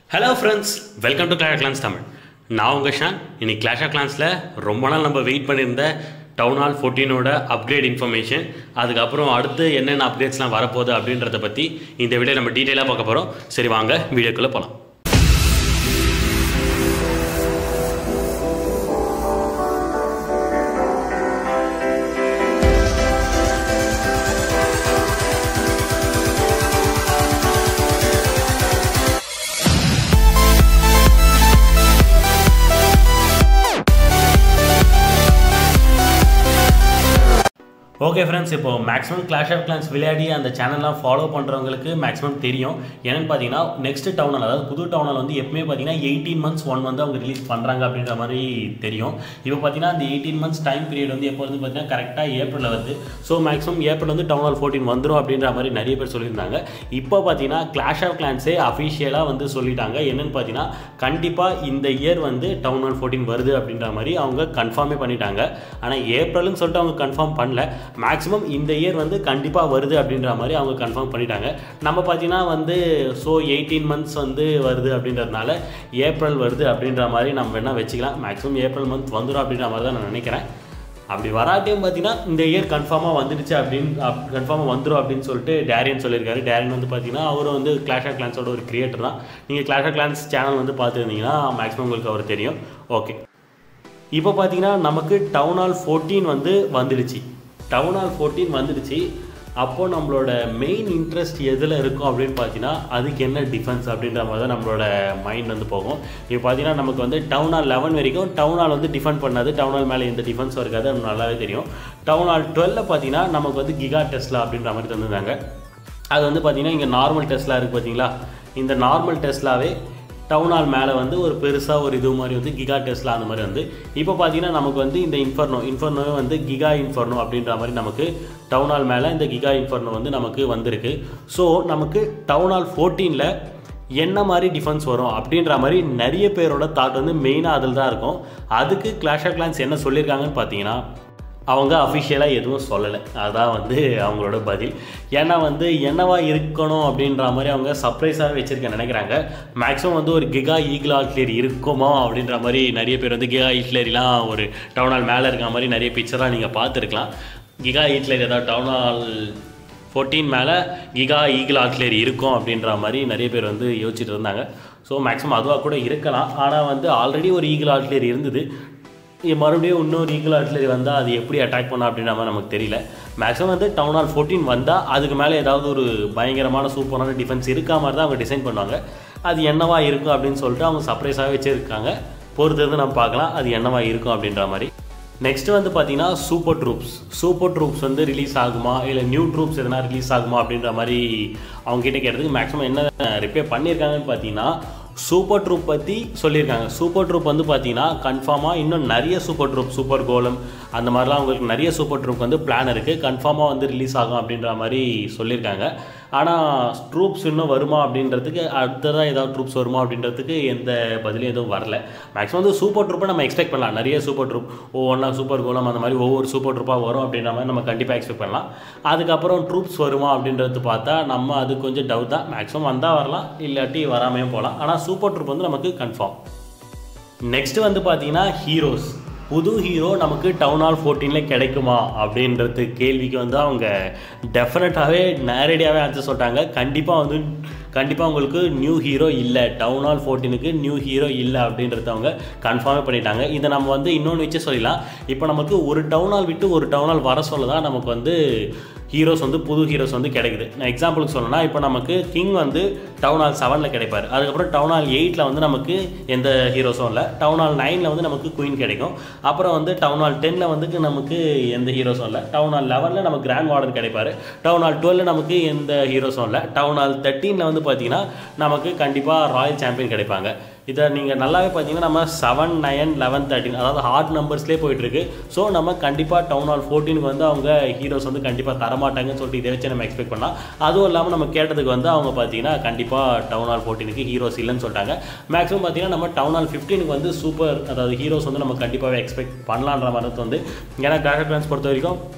hello friends welcome to Clash Clans Tamil நான் உங்கள் Shawn இன்னைக்கு கிளாஷ் ஆஃப் கிளான்ஸில் ரொம்ப நாள் நம்ம வெயிட் பண்ணியிருந்த டவுன் ஹால் ஃபோர்டீனோட அப்கிரேட் இன்ஃபர்மேஷன் அதுக்கப்புறம் அடுத்து என்னென்ன அப்டேட்ஸ்லாம் வரப்போகுது அப்படின்றத பற்றி இந்த வீடியோ நம்ம டீட்டெயிலாக பார்க்க போகிறோம் சரி வாங்க வீடியோக்குள்ளே போகலாம் ஓகே ஃப்ரெண்ட்ஸ் இப்போ மேக்ஸிமம் கிளாஷ் ஆஃப் கிளான்ஸ் விளையாடி அந்த சேனல்லாம் ஃபாலோ பண்ணுறவங்களுக்கு மேக்ஸிமம் தெரியும் என்னென்னு பார்த்தீங்கன்னா நெக்ஸ்ட் டவுனால் அதாவது புது டவுனால் வந்து எப்பவுமே பார்த்தீங்கன்னா எயிட்டீன் மந்த்ஸ் ஒன் வந்து அவங்க ரிலீஸ் பண்ணுறாங்க அப்படின்ற மாதிரி தெரியும் இப்போ பார்த்தீங்கன்னா அந்த எயிட்டீன் மந்த்ஸ் டைம் பீரியட் வந்து எப்போ வந்து பார்த்தீங்கன்னா கரெக்டாக ஏப்ரலில் வருது ஸோ மேக்ஸிமம் ஏப்ரல் வந்து டவுன் ஹால் ஃபோர்டீன் வந்துடும் அப்படின்ற மாதிரி நிறைய பேர் சொல்லியிருந்தாங்க இப்போ பார்த்தீங்கன்னா கிளாஷ் ஆஃப் கிளான்ஸே அஃபிஷியலாக வந்து சொல்லிட்டாங்க என்னென்னு பார்த்தீங்கன்னா கண்டிப்பாக இந்த இயர் வந்து டவுன் ஹால் ஃபோர்டீன் வருது அப்படின்ற மாதிரி அவங்க கன்ஃபார்மே பண்ணிட்டாங்க ஆனால் ஏப்ரல்னு சொல்லிட்டு அவங்க கன்ஃபார்ம் பண்ணல மேக்ஸிமம் இந்த இயர் வந்து கண்டிப்பாக வருது அப்படின்ற மாதிரி அவங்க கன்ஃபார்ம் பண்ணிட்டாங்க நம்ம பார்த்தீங்கன்னா வந்து ஸோ எயிட்டீன் மந்த்ஸ் வந்து வருது அப்படின்றதுனால ஏப்ரல் வருது அப்படின்ற மாதிரி நம்ம வேணால் வச்சுக்கலாம் மேக்ஸிமம் ஏப்ரல் மந்த் வந்துடும் அப்படின்ற மாதிரி தான் நான் நினைக்கிறேன் அப்படி வராட்டியும் பார்த்தீங்கன்னா இந்த இயர் கன்ஃபார்மாக வந்துடுச்சு அப்படின்னு கன்ஃபார்மாக வந்துடும் அப்படின்னு சொல்லிட்டு டேரியன் சொல்லியிருக்காரு டேரியன் வந்து பார்த்தீங்கன்னா அவர் வந்து கிளாஷ் ஆஃப் கிளான்ஸோட ஒரு கிரியேட்டர் தான் நீங்கள் கிளாஷ் ஆஃப் கிளான்ஸ் சேனல் வந்து பார்த்துருந்தீங்கன்னா மேக்ஸிமம் உங்களுக்கு அவர் தெரியும் ஓகே இப்போ பார்த்தீங்கன்னா நமக்கு டவுன் ஹால் ஃபோர்டீன் வந்து வந்துடுச்சு டவுன் ஹால் ஃபோர்டீன் வந்துடுச்சு அப்போது நம்மளோட மெயின் இன்ட்ரெஸ்ட் எதில் இருக்கும் அப்படின்னு பார்த்தீங்கன்னா அதுக்கு என்ன டிஃபென்ஸ் அப்படின்ற மாதிரி தான் நம்மளோட மைண்ட் வந்து போகும் இப்போ பார்த்தீங்கன்னா நமக்கு வந்து டவுன் ஹால் லெவன் வரைக்கும் டவுன் ஹால் வந்து டிஃபெண்ட் பண்ணாது டவுன் ஹால் மேலே எந்த டிஃபென்ஸும் இருக்காது நமக்கு நல்லாவே தெரியும் டவுன் ஹால் டுவெல்ல பார்த்தீங்கன்னா நமக்கு வந்து கிகா டெஸ்ட்லா அப்படின்ற மாதிரி தந்துருந்தாங்க அது வந்து பார்த்தீங்கன்னா இங்கே நார்மல் டெஸ்ட்லாம் இருக்குது பார்த்தீங்களா இந்த நார்மல் டெஸ்ட்லாவே டவுன் ஹால் மேலே வந்து ஒரு பெருசாக ஒரு இது மாதிரி வந்து கிகா டெஸ்ட்ல அந்த மாதிரி வந்து இப்போ பார்த்தீங்கன்னா நமக்கு வந்து இந்த இன்ஃபர்னோ இன்ஃபர்னோவே வந்து கிகா இன்ஃபர்னோ அப்படின்ற மாதிரி நமக்கு டவுன் ஹால் மேலே இந்த கிகா இன்ஃபர்னோ வந்து நமக்கு வந்திருக்கு ஸோ நமக்கு டவுன் ஹால் ஃபோர்டீனில் என்ன மாதிரி டிஃபென்ஸ் வரும் அப்படின்ற மாதிரி நிறைய பேரோட தாட் வந்து மெயினாக அதில் தான் இருக்கும் அதுக்கு கிளாஷ் ஆஃப் கிளான்ஸ் என்ன சொல்லியிருக்காங்கன்னு பார்த்தீங்கன்னா அவங்க அஃபிஷியலாக எதுவும் சொல்லலை அதான் வந்து அவங்களோட பதில் ஏன்னா வந்து என்னவா இருக்கணும் அப்படின்ற மாதிரி அவங்க சர்ப்ரைஸாக வச்சுருக்க நினைக்கிறாங்க மேக்ஸிமம் வந்து ஒரு கிகா ஈகிள் ஆட்லியர் இருக்குமோ அப்படின்ற மாதிரி நிறைய பேர் வந்து கிகா ஈட்லரிலாம் ஒரு டவுன் ஹால் மேலே இருக்க மாதிரி நிறைய பிக்சராக நீங்கள் பார்த்துருக்கலாம் கிகா ஈட்லர் ஏதாவது டவுன் ஹால் ஃபோர்டீன் மேலே கிகா ஈகிள் ஆட்லியர் இருக்கும் அப்படின்ற மாதிரி நிறைய பேர் வந்து யோசிச்சுட்டு இருந்தாங்க ஸோ மேக்ஸிமம் அதுவாக கூட இருக்கலாம் ஆனால் வந்து ஆல்ரெடி ஒரு ஈகிள் ஆட்லியர் இருந்தது மறுபடியும் இன்னொரு ஈகிள் ஆர்ட்லரி வந்தால் அது எப்படி அட்டாக் பண்ண அப்படின்ற மாதிரி நமக்கு தெரியல மேக்ஸிமம் வந்து டவுன் ஹால் ஃபோர்டீன் வந்தால் அதுக்கு மேலே ஏதாவது ஒரு பயங்கரமான சூப்பரான டிஃபென்ஸ் இருக்கா மாதிரி தான் அவங்க டிசைன் பண்ணுவாங்க அது என்னவா இருக்கும் அப்படின்னு சொல்லிட்டு அவங்க சர்ப்ரைஸாக வச்சுருக்காங்க பொறுத்தது நம்ம பார்க்கலாம் அது என்னவா இருக்கும் அப்படின்ற மாதிரி நெக்ஸ்ட் வந்து பார்த்தீங்கன்னா சூப்பர் ட்ரூப்ஸ் சூப்பர் ட்ரூப்ஸ் வந்து ரிலீஸ் ஆகுமா இல்லை நியூ ட்ரூப்ஸ் எதனா ரிலீஸ் ஆகுமா அப்படின்ற மாதிரி அவங்க கிட்ட கேட்டதுக்கு மேக்ஸிமம் என்ன ரிப்பேர் பண்ணியிருக்காங்கன்னு பார்த்தீங்கன்னா சூப்பர் ட்ரூப் பற்றி சொல்லியிருக்காங்க சூப்பர் ட்ரூப் வந்து பார்த்தீங்கன்னா கன்ஃபார்மாக இன்னும் நிறைய சூப்பர் ட்ரூப் சூப்பர் கோலம் அந்த மாதிரிலாம் அவங்களுக்கு நிறைய சூப்பர் ட்ரூப் வந்து பிளான் இருக்குது கன்ஃபார்மாக வந்து ரிலீஸ் ஆகும் அப்படின்ற மாதிரி சொல்லியிருக்காங்க ஆனால் ட்ரூப்ஸ் இன்னும் வருமா அப்படின்றதுக்கு அடுத்ததாக ஏதாவது ட்ரூப்ஸ் வருமா அப்படின்றதுக்கு எந்த பதிலும் எதுவும் வரல மேக்ஸிமம் வந்து சூப்பர் ட்ரூப்பை நம்ம எக்ஸ்பெக்ட் பண்ணலாம் நிறைய சூப்பர் ட்ரூப் ஒவ்வொன்றா சூப்பர் கோலம் அந்த மாதிரி ஒவ்வொரு சூப்பர் ட்ரூப்பாக வரும் அப்படின்ற மாதிரி நம்ம கண்டிப்பாக எக்ஸ்பெக்ட் பண்ணலாம் அதுக்கப்புறம் ட்ரூப்ஸ் வருமா அப்படின்றது பார்த்தா நம்ம அது கொஞ்சம் டவுட் தான் மேக்ஸிமம் வந்தால் வரலாம் இல்லாட்டி வராமையும் போகலாம் ஆனால் சூப்பர் ட்ரூப் வந்து நமக்கு கன்ஃபார்ம் நெக்ஸ்ட் வந்து பார்த்தீங்கன்னா ஹீரோஸ் புது ஹீரோ நமக்கு டவுன் ஹால் ஃபோர்டீனில் கிடைக்குமா அப்படின்றது கேள்விக்கு வந்து அவங்க டெஃபினட்டாகவே நேரடியாகவே ஆன்சர் சொல்லிட்டாங்க கண்டிப்பாக வந்து கண்டிப்பாக உங்களுக்கு நியூ ஹீரோ இல்லை டவுன் ஹால் ஃபோர்டீனுக்கு நியூ ஹீரோ இல்லை அப்படின்றத அவங்க கன்ஃபார்மே பண்ணிட்டாங்க இதை நம்ம வந்து இன்னொன்று வச்சு சொல்லலாம் இப்போ நமக்கு ஒரு டவுன் ஹால் விட்டு ஒரு டவுன் ஹால் வர சொல்ல தான் நமக்கு வந்து ஹீரோஸ் வந்து புது ஹீரோஸ் வந்து கிடைக்குது நான் எக்ஸாம்பிளுக்கு சொல்லணும்னா இப்போ நமக்கு கிங் வந்து டவுன் ஹால் செவனில் கிடைப்பார் அதுக்கப்புறம் டவுன் ஹால் எயிட்டில் வந்து நமக்கு எந்த ஹீரோஸும் இல்லை டவுன் ஹால் நைனில் வந்து நமக்கு குயின் கிடைக்கும் அப்புறம் வந்து டவுன் ஹால் டென்னில் வந்து நமக்கு எந்த ஹீரோஸும் இல்லை டவுன் ஹால் லெவனில் நமக்கு கிராண்ட் வார்டன் கிடைப்பார் டவுன் ஹால் டுவெல்ல நமக்கு எந்த ஹீரோஸும் இல்லை டவுன் ஹால் தேர்ட்டீனில் வந்து பார்த்தீங்கன்னா நமக்கு கண்டிப்பாக ராயல் சாம்பியன் கிடைப்பாங்க இதை நீங்கள் நல்லாவே பார்த்தீங்கன்னா நம்ம செவன் நைன் லெவன் தேர்ட்டின் அதாவது ஹார்ட் நம்பர்ஸ்லேயே போயிட்டுருக்கு ஸோ நம்ம கண்டிப்பாக டவுன் ஹால் ஃபோர்டீனுக்கு வந்து அவங்க ஹீரோஸ் வந்து கண்டிப்பாக தரமாட்டாங்கன்னு சொல்லிட்டு இதை வச்சு நம்ம எக்ஸ்பெக்ட் பண்ணலாம் அதுவும் இல்லாமல் நம்ம கேட்டதுக்கு வந்து அவங்க பார்த்தீங்கன்னா கண்டிப்பாக டவுன் ஹால் ஃபோர்டீனுக்கு ஹீரோஸ் இல்லைன்னு சொல்லிட்டாங்க மேக்ஸிமம் பார்த்தீங்கன்னா நம்ம டவுன் ஹால் ஃபிஃப்டீனுக்கு வந்து சூப்பர் அதாவது ஹீரோஸ் வந்து நம்ம கண்டிப்பாகவே எக்ஸ்பெக்ட் பண்ணலான்ற மாதிரி வந்து ஏன்னா கிராஃபிக் பிளான்ஸ் பொறுத்த வரைக்கும்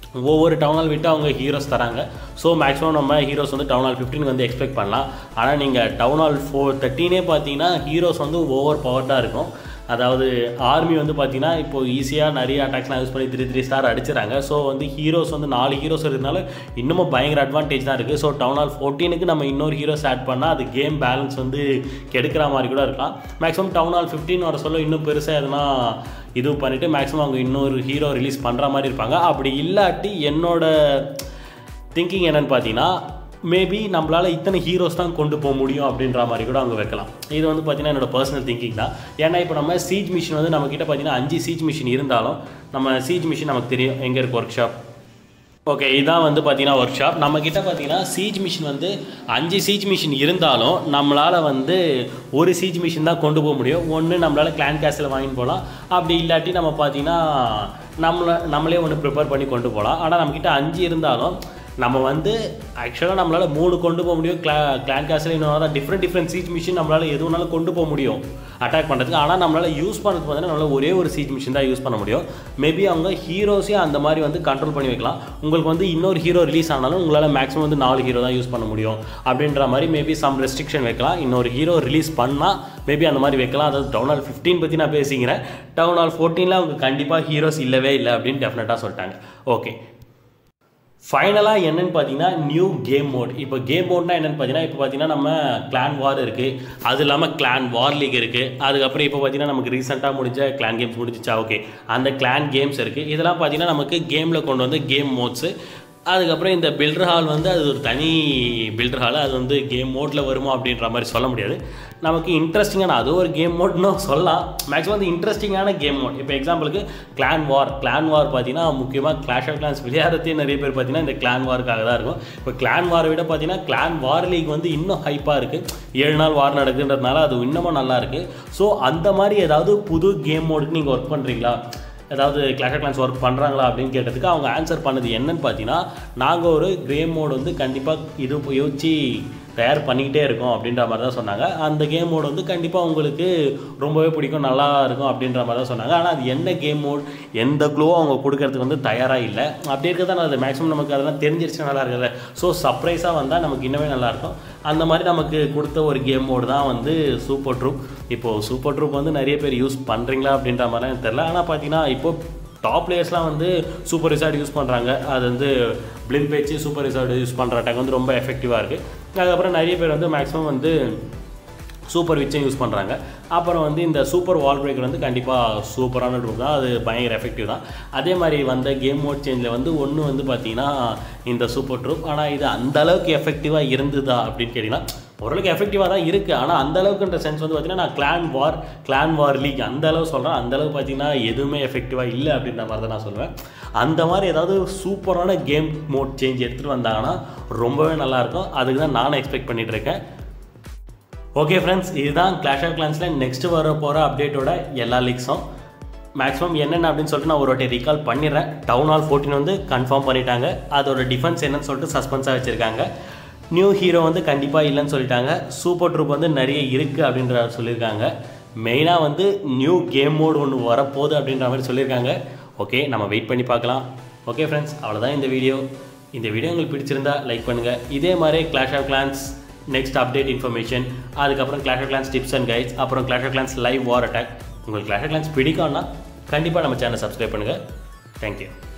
ஒவ்வொரு டவுன் ஹால் விட்டு அவங்க ஹீரோஸ் தராங்க ஸோ மேக்ஸிமம் நம்ம ஹீரோஸ் வந்து டவுன் ஹால் ஃபிஃப்டின் வந்து எக்ஸ்பெக்ட் பண்ணலாம் ஆனால் நீங்கள் டவுன் ஹால் ஃபோர் தேர்ட்டினே பார்த்தீங்கன்னா ஹீரோஸ் வந்து ஓவர் பவர்டாக இருக்கும் அதாவது ஆர்மி வந்து பார்த்தீங்கன்னா இப்போ ஈஸியாக நிறைய அட்டாக்ஸ்லாம் யூஸ் பண்ணி த்ரீ த்ரீ ஸ்டார் அடிச்சிடறாங்க ஸோ வந்து ஹீரோஸ் வந்து நாலு ஹீரோஸ் இருக்கிறதுனால இன்னமும் பயங்கர அட்வான்டேஜ் தான் இருக்குது ஸோ டவுன் ஹால் ஃபோர்டீனுக்கு நம்ம இன்னொரு ஹீரோஸ் ஆட் பண்ணால் அது கேம் பேலன்ஸ் வந்து கெடுக்கிற மாதிரி கூட இருக்கலாம் மேக்ஸிமம் டவுன் ஹால் ஃபிஃப்டின் வர சொல்ல இன்னும் பெருசாக எதுனா இது பண்ணிவிட்டு மேக்ஸிமம் அவங்க இன்னொரு ஹீரோ ரிலீஸ் பண்ணுற மாதிரி இருப்பாங்க அப்படி இல்லாட்டி என்னோட திங்கிங் என்னன்னு பார்த்தீங்கன்னா மேபி நம்மளால் இத்தனை ஹீரோஸ் தான் கொண்டு போக முடியும் அப்படின்ற மாதிரி கூட அவங்க வைக்கலாம் இது வந்து பார்த்தீங்கன்னா என்னோட பர்சனல் திங்கிங் தான் ஏன்னா இப்போ நம்ம சீஜ் மிஷின் வந்து நம்மக்கிட்ட பார்த்தீங்கன்னா அஞ்சு சீஜ் மிஷின் இருந்தாலும் நம்ம சீஜ் மிஷின் நமக்கு தெரியும் எங்கே இருக்குது ஒர்க் ஷாப் ஓகே இதான் வந்து பார்த்தீங்கன்னா ஒர்க் ஷாப் நம்மக்கிட்ட பார்த்தீங்கன்னா சீஜ் மிஷின் வந்து அஞ்சு சீஜ் மிஷின் இருந்தாலும் நம்மளால் வந்து ஒரு சீஜ் மிஷின் தான் கொண்டு போக முடியும் ஒன்று நம்மளால் கிளான் கேஸில் வாங்கிட்டு போகலாம் அப்படி இல்லாட்டி நம்ம பார்த்தீங்கன்னா நம்மளை நம்மளே ஒன்று ப்ரிப்பேர் பண்ணி கொண்டு போகலாம் ஆனால் நம்மக்கிட்ட அஞ்சு இருந்தாலும் நம்ம வந்து ஆக்சுவலாக நம்மளால் மூணு கொண்டு போக முடியும் கிளா கிளான் கேஸில் இன்னும் டிஃப்ரெண்ட் டிஃப்ரெண்ட் சீட் மிஷின் நம்மளால் எது வேணாலும் கொண்டு போக முடியும் அட்டாக் பண்ணுறதுக்கு ஆனால் நம்மளால் யூஸ் பண்ணுறதுக்கு பார்த்தீங்கன்னா நம்மளால் ஒரே ஒரு சீட் மிஷின் தான் யூஸ் பண்ண முடியும் மேபி அவங்க ஹீரோஸே அந்த மாதிரி வந்து கண்ட்ரோல் பண்ணி வைக்கலாம் உங்களுக்கு வந்து இன்னொரு ஹீரோ ரிலீஸ் ஆனாலும் உங்களால் மேக்ஸிமம் வந்து நாலு ஹீரோ தான் யூஸ் பண்ண முடியும் அப்படின்ற மாதிரி மேபி சம் ரெஸ்ட்ரிக்ஷன் வைக்கலாம் இன்னொரு ஹீரோ ரிலீஸ் பண்ணால் மேபி அந்த மாதிரி வைக்கலாம் அதாவது டவுன் ஹால் ஃபிஃப்டீன் பற்றி நான் பேசிக்கிறேன் டவுன் ஹால் ஃபோர்டீனில் அவங்க கண்டிப்பாக ஹீரோஸ் இல்லவே இல்லை அப்படின்னு டெஃபினட்டாக சொல்லிட்டாங்க ஓகே ஃபைனலாக என்னன்னு பார்த்தீங்கன்னா நியூ கேம் மோட் இப்போ கேம் மோட்னா என்னென்னு பார்த்தீங்கன்னா இப்போ பார்த்தீங்கன்னா நம்ம கிளான் வார் இருக்குது அது இல்லாமல் கிளான் வார் லீக் இருக்குது அதுக்கப்புறம் இப்போ பார்த்தீங்கன்னா நமக்கு ரீசெண்டாக முடிஞ்ச கிளான் கேம்ஸ் முடிஞ்சிச்சா ஓகே அந்த கிளான் கேம்ஸ் இருக்குது இதெல்லாம் பார்த்தீங்கன்னா நமக்கு கேமில் கொண்டு வந்து கேம் மோட்ஸு அதுக்கப்புறம் இந்த பில்டர் ஹால் வந்து அது ஒரு தனி பில்டர் ஹால் அது வந்து கேம் மோட்டில் வருமா அப்படின்ற மாதிரி சொல்ல முடியாது நமக்கு இன்ட்ரெஸ்டிங்கான அது ஒரு கேம் மோட்னு சொல்லலாம் மேக்ஸிமம் வந்து இன்ட்ரெஸ்டிங்கான கேம் மோட் இப்போ எக்ஸாம்பிளுக்கு கிளான் வார் கிளான் வார் பார்த்தீங்கன்னா முக்கியமாக கிளாஷ் ஆஃப் கிளான்ஸ் விளையாடுறதே நிறைய பேர் பார்த்தீங்கன்னா இந்த கிளான் வாருக்காக தான் இருக்கும் இப்போ கிளான் வாரை விட பார்த்தீங்கன்னா கிளான் வார் லீக் வந்து இன்னும் ஹைப்பாக இருக்குது ஏழு நாள் வார் நடக்குன்றதுனால அது இன்னமும் நல்லா இருக்குது ஸோ அந்த மாதிரி ஏதாவது புது கேம் மோடுக்கு நீங்கள் ஒர்க் பண்ணுறீங்களா ஏதாவது கிளாஷ் ஆஃப் கிளான்ஸ் ஒர்க் பண்ணுறாங்களா அப்படின்னு கேட்டதுக்கு அவங்க ஆன்சர் பண்ணது என்னன்னு பார்த்தீங்கன்னா நாங்கள் ஒரு கேம் மோடு வந்து கண்டிப்பாக இது யோசிச்சு தயார் பண்ணிக்கிட்டே இருக்கோம் அப்படின்ற மாதிரி தான் சொன்னாங்க அந்த கேம் மோடு வந்து கண்டிப்பாக உங்களுக்கு ரொம்பவே பிடிக்கும் நல்லா இருக்கும் அப்படின்ற மாதிரி தான் சொன்னாங்க ஆனால் அது என்ன கேம் மோட் எந்த க்ளூவும் அவங்க கொடுக்கறதுக்கு வந்து தயாராக இல்லை அப்படி இருக்க தான் அது மேக்ஸிமம் நமக்கு அதெல்லாம் தெரிஞ்சிருச்சு நல்லா இருக்குல்ல ஸோ சர்ப்ரைஸாக வந்தால் நமக்கு இன்னமே நல்லாயிருக்கும் அந்த மாதிரி நமக்கு கொடுத்த ஒரு கேம் மோடு தான் வந்து சூப்பர் ட்ரூப் இப்போது சூப்பர் ட்ரூப் வந்து நிறைய பேர் யூஸ் பண்ணுறீங்களா அப்படின்ற மாதிரிலாம் எனக்கு தெரில ஆனால் பார்த்தீங்கன்னா இப்போது டாப் பிளேயர்ஸ்லாம் வந்து சூப்பர் ரிசார்ட் யூஸ் பண்ணுறாங்க அது வந்து பிளிங்க் வச்சு சூப்பர் ரிசார்ட் யூஸ் பண்ணுற அட்டாக் வந்து ரொம்ப எஃபெக்டிவாக இருக்குது அதுக்கப்புறம் நிறைய பேர் வந்து மேக்ஸிமம் வந்து சூப்பர் விச்சையும் யூஸ் பண்ணுறாங்க அப்புறம் வந்து இந்த சூப்பர் வால் பிரேக்கர் வந்து கண்டிப்பாக சூப்பரான ட்ரூப் தான் அது பயங்கர எஃபெக்டிவ் தான் அதே மாதிரி வந்த கேம் மோட் சேஞ்சில் வந்து ஒன்று வந்து பார்த்தீங்கன்னா இந்த சூப்பர் ட்ரூப் ஆனால் இது அந்த அளவுக்கு எஃபெக்டிவாக இருந்ததா அப்படின்னு கேட்டிங்கன்னா ஓரளவுக்கு எஃபெக்டிவாக தான் இருக்குது ஆனால் அந்த அளவுக்குன்ற சென்ஸ் வந்து பார்த்தீங்கன்னா நான் clan war clan war league அந்த அளவு சொல்கிறேன் அந்த அளவுக்கு பார்த்தீங்கன்னா எதுவுமே எஃபெக்டிவாக இல்லை அப்படின்ற மாதிரி தான் நான் சொல்லுவேன் அந்த மாதிரி ஏதாவது சூப்பரான கேம் மோட் சேஞ்ச் எடுத்துகிட்டு வந்தாங்கன்னா ரொம்பவே நல்லாயிருக்கும் அதுக்கு தான் நானும் எக்ஸ்பெக்ட் பண்ணிகிட்டு இருக்கேன் ஓகே ஃப்ரெண்ட்ஸ் இதுதான் கிளாஷ் ஆஃப் கிளான்ஸில் நெக்ஸ்ட் வர போகிற அப்டேட்டோட எல்லா லீக்ஸும் மேக்ஸிமம் என்னென்ன அப்படின்னு சொல்லிட்டு நான் ஒரு வாட்டி ரீகால் பண்ணிடுறேன் டவுன் ஹால் ஃபோர்டீன் வந்து கன்ஃபார்ம் பண்ணிட்டாங்க அதோட டிஃபென்ஸ் என்னன்னு சொல்லிட்டு சஸ்பென்ஸாக வச்சுருக்காங்க நியூ ஹீரோ வந்து கண்டிப்பாக இல்லைன்னு சொல்லிட்டாங்க சூப்பர் ட்ரூப் வந்து நிறைய இருக்குது அப்படின்ற சொல்லியிருக்காங்க மெயினாக வந்து நியூ கேம் மோடு ஒன்று வரப்போகுது அப்படின்ற மாதிரி சொல்லியிருக்காங்க ஓகே நம்ம வெயிட் பண்ணி பார்க்கலாம் ஓகே ஃப்ரெண்ட்ஸ் அவ்வளோதான் இந்த வீடியோ இந்த வீடியோ உங்களுக்கு பிடிச்சிருந்தா லைக் பண்ணுங்கள் இதே மாதிரி Clash of Clans next update information அதுக்கப்புறம் Clash of Clans tips and guides அப்புறம் Clash of Clans live war attack உங்களுக்கு கிளாஷ் ஆஃப் கிளான்ஸ் பிடிக்கும்னா கண்டிப்பாக நம்ம சேனல் சப்ஸ்கிரைப் பண்ணுங்கள் தேங்க்யூ